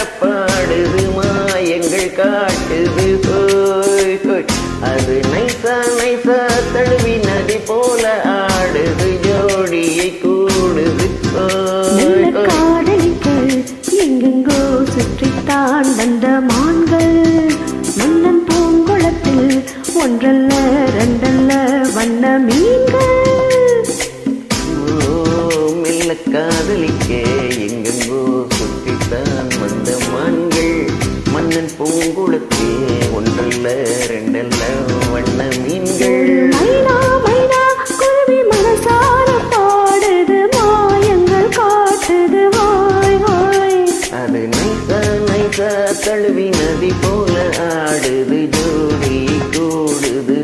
பாடுது மாயங்கள் காட்டுது ஹோய் ஹோய் அது நைசா நைசா தழுவி நதி போல ஆடுது ஜோடியை கூடுது ஹோய் நல்ல ஹோய் காதலிகள் எங்கெங்கோ சுற்றித்தான் வந்த மான்கள் மன்னன் பூங்குளத்தில் ஒன்றல்ல ரெண்டல்ல வண்ண மீன்கள் ஓ, மெல்ல காதலிக்க எங்கெங்கோ சுற்றித்தான் வந்த மான்கள் மன்னன் பூங்குளத்தே ஒன்றல்ல ரெண்டல்ல வண்ண மீன்கள் மைனா மைனா குருவி மனசார பாடுது மாயங்கள் காட்டுது வாய் வாய் அது நைசா நைசா தழுவி நதி போல ஆடுது ஜோடி கூடுது